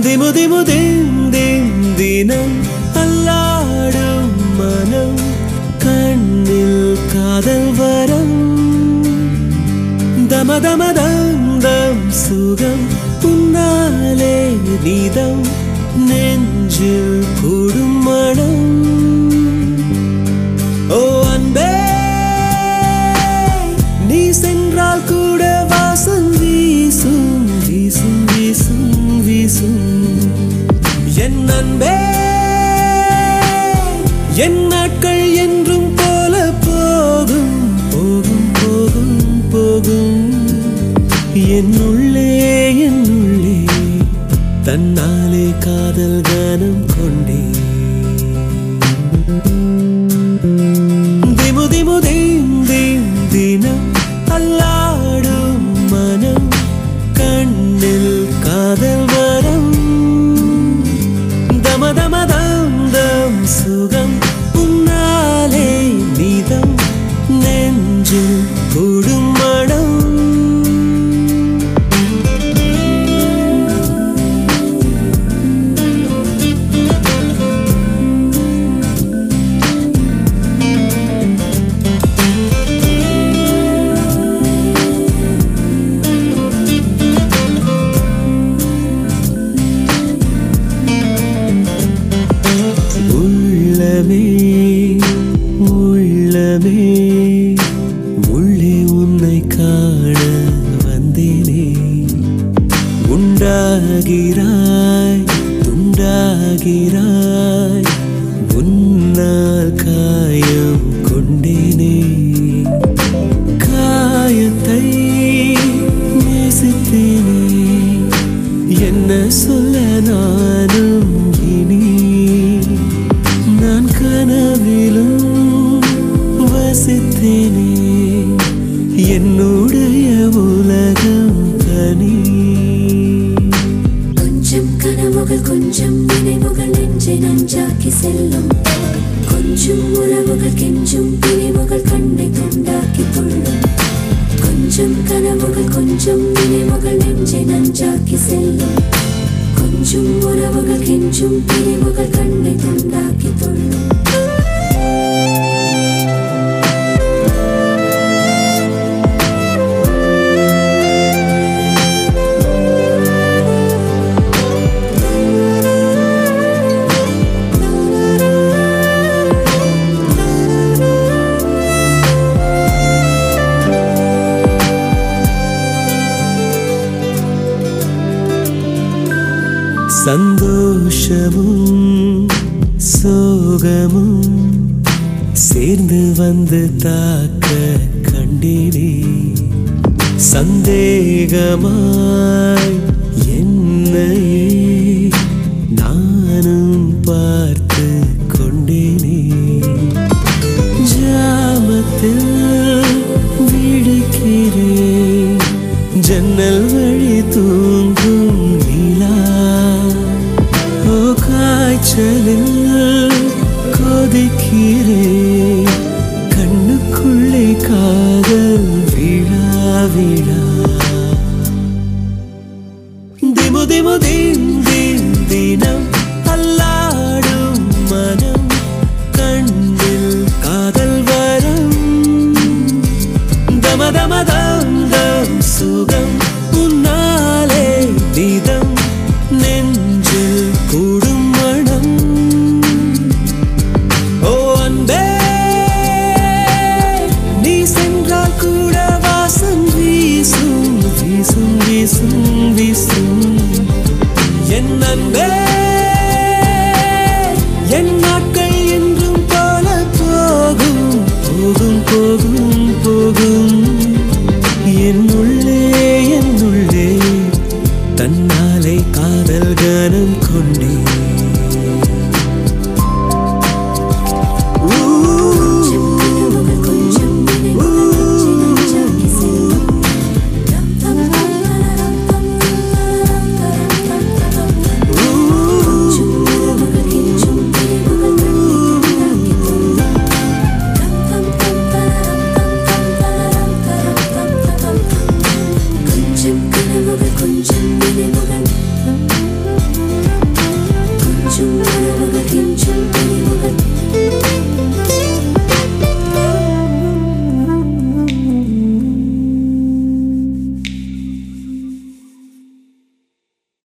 திமு திமு Thiem Thiem தினம் அல்லாடும் மனம் கண்ணில் காதல் வரம் தம தம தம் தம் சுகம் உன்னாலே நீதம் நெஞ்சில் கூடும் மனம் ஓ அன்பே நீ சென்றால் கூட வாசம் வீசும் வீசும் வீசும் வீசும் என் அன்பே என் நாட்கள் என்றும் போல போகும் போகும் போகும் போகும் என்னுள்ளே என்னுள்ளே தன்னாலே காதல் கானம் கொண்டே திமு திமு தீம் தீம் தினம் அல்லாடும் மனம் கண்ணில் காதல் வரம் தம தம தம் தம் சுகம் உன்னாலே நீதம் நெஞ்சில் கூடும் மனம் உள்ளமே உள்ளமே உள்ளே உன்னை காண வந்தேனே உண்டாகிறாய் துண்டாகிறாய் உன்னால் காயம் கொண்டேனே காயத்தை நேசித்தேனே என்ன சொல்ல நானும் இனி நான் கனவிலும் வசித்தேனே என்னுடைய உலகம் தனி கொஞ்சம் கனவுகள் கொஞ்சம் நினைவுகள் நெஞ்சை நஞ்சாக்கி செல்லும் கொஞ்சம் உறவுகள் கெஞ்சும் பிரிவுகள் கண்ணை துண்டாக்கி கொள்ளும் கொஞ்சம் கனவுகள் கொஞ்சம் நினைவுகள் நெஞ்சை நஞ்சாக்கி செல்லும் கொஞ்சம் உறவுகள் கெஞ்சும் பிரிவுகள் கண்ணை துண்டாக்கி கொள்ளும் சந்தோஷமும் சோகமும் சேர்ந்து வந்து தாக்க கண்டேனே சந்தேகமாய் என்னையே நானும் பார்த்து கொண்டேனே ஜாமத்தில் விடுக்கிறேன் ஜன்னல் வழி தூங்கும் நிலா ஓ காய்ச்சலில் கொதிக்கிறேன் கண்ணுக்குள்ளே காதல் விழா விழா திமு திமு தீம் தீம் தினம் அல்லாடும் மனம் கண்ணில் காதல் வரம் தம தம தம் தம் சுகம் உன்னாலே நீதம் நெஞ்சில் கூடும் மனம் ஓ அன்பே நீ சென்றால் கூட வாசம் வீசும் வீசும் வீசும் வீசும் என் அன்பே என் நாட்கள் என்றும் போல போகும் போகும் போகும் போகும் என்னுள்ளே என்னுள்ளே தன்னாலே காதல் கனம் கொண்டே